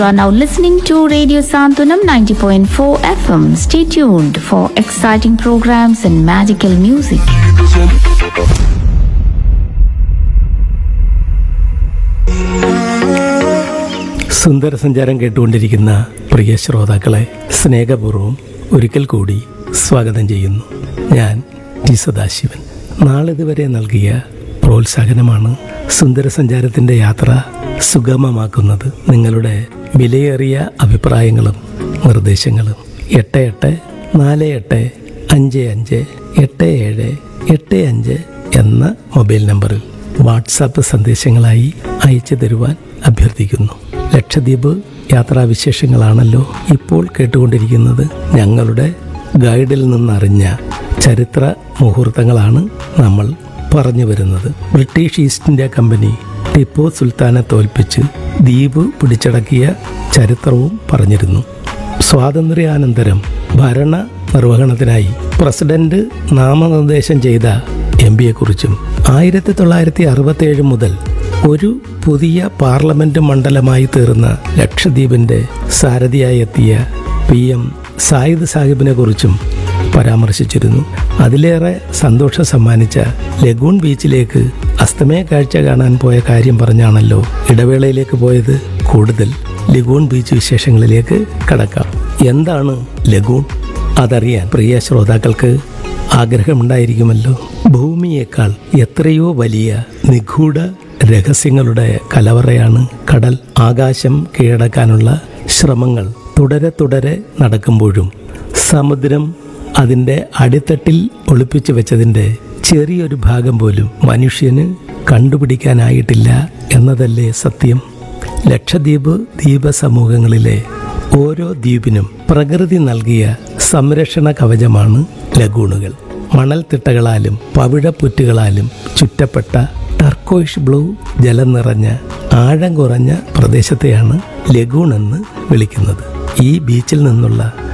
You are now listening to Radio Santunam 90.4 FM. Stay tuned for exciting programs and magical music. സുന്ദര സഞ്ചാരം കേട്ടുകൊണ്ടിരിക്കുന്ന പ്രിയ ശ്രോതാക്കളെ സ്നേഹപൂർവ്വം ഒരിക്കൽ കൂടി സ്വാഗതം ചെയ്യുന്നു ഞാൻ ടി സദാശിവൻ നാളിതുവരെ നൽകിയ പ്രോത്സാഹനമാണ് സുന്ദര സഞ്ചാരത്തിൻ്റെ യാത്ര സുഗമമാക്കുന്നത് നിങ്ങളുടെ വിലയേറിയ അഭിപ്രായങ്ങളും നിർദ്ദേശങ്ങളും എട്ട് എട്ട് നാല് എട്ട് അഞ്ച് അഞ്ച് എട്ട് ഏഴ് എട്ട് അഞ്ച് എന്ന മൊബൈൽ നമ്പറിൽ വാട്സാപ്പ് സന്ദേശങ്ങളായി അയച്ചു തരുവാൻ അഭ്യർത്ഥിക്കുന്നു ലക്ഷദ്വീപ് യാത്രാവിശേഷങ്ങളാണല്ലോ ഇപ്പോൾ കേട്ടുകൊണ്ടിരിക്കുന്നത് ഞങ്ങളുടെ ഗൈഡിൽ നിന്നറിഞ്ഞ ചരിത്ര മുഹൂർത്തങ്ങളാണ് നമ്മൾ പറഞ്ഞു വരുന്നത് British East India Company Tipu സുൽത്താനെ തോൽപ്പിച്ച് ദ്വീപ് പിടിച്ചടക്കിയ ചരിത്രവും പറഞ്ഞിരുന്നു സ്വാതന്ത്ര്യാനന്തരം ഭരണ നിർവഹണത്തിനായി പ്രസിഡന്റ് നാമനിർദ്ദേശം ചെയ്ത എം പിയെക്കുറിച്ചും ആയിരത്തി തൊള്ളായിരത്തി അറുപത്തി ഏഴ് മുതൽ ഒരു പുതിയ പാർലമെന്റ് മണ്ഡലമായി തീർന്ന ലക്ഷദ്വീപിന്റെ സാരഥിയായി എത്തിയ പി എം സായിദ് സാഹിബിനെ കുറിച്ചും പരാമർശിച്ചിരുന്നു അതിലേറെ സന്തോഷം സമ്മാനിച്ച ലഗൂൺ ബീച്ചിലേക്ക് അസ്തമയ കാഴ്ച കാണാൻ പോയ കാര്യം പറഞ്ഞാണല്ലോ ഇടവേളയിലേക്ക് പോയത് കൂടുതൽ ലഗൂൺ ബീച്ച് വിശേഷങ്ങളിലേക്ക് കടക്കാം എന്താണ് ലഗൂൺ അതറിയാൻ പ്രിയ ശ്രോതാക്കൾക്ക് ആഗ്രഹമുണ്ടായിരിക്കുമല്ലോ ഭൂമിയേക്കാൾ എത്രയോ വലിയ നിഗൂഢ രഹസ്യങ്ങളുടെ കലവറയാണ് കടൽ ആകാശം കീഴടക്കാനുള്ള ശ്രമങ്ങൾ തുടരെ തുടരെ നടക്കുമ്പോഴും സമുദ്രം അതിൻ്റെ അടിത്തട്ടിൽ ഒളിപ്പിച്ചു വെച്ചതിൻ്റെ ചെറിയൊരു ഭാഗം പോലും മനുഷ്യന് കണ്ടുപിടിക്കാനായിട്ടില്ല എന്നതല്ലേ സത്യം ലക്ഷദ്വീപ് ദ്വീപ സമൂഹങ്ങളിലെ ഓരോ ദ്വീപിനും പ്രകൃതി നൽകിയ സംരക്ഷണ കവചമാണ് ലഗൂണുകൾ മണൽത്തിട്ടകളാലും പവിഴപ്പുറ്റുകളാലും ചുറ്റപ്പെട്ട ടർക്കോയിഷ് ബ്ലൂ ജലം നിറഞ്ഞ ആഴം കുറഞ്ഞ പ്രദേശത്തെയാണ് ലഗൂൺ എന്ന് വിളിക്കുന്നത് ഈ ബീച്ചിൽ നിന്നുള്ള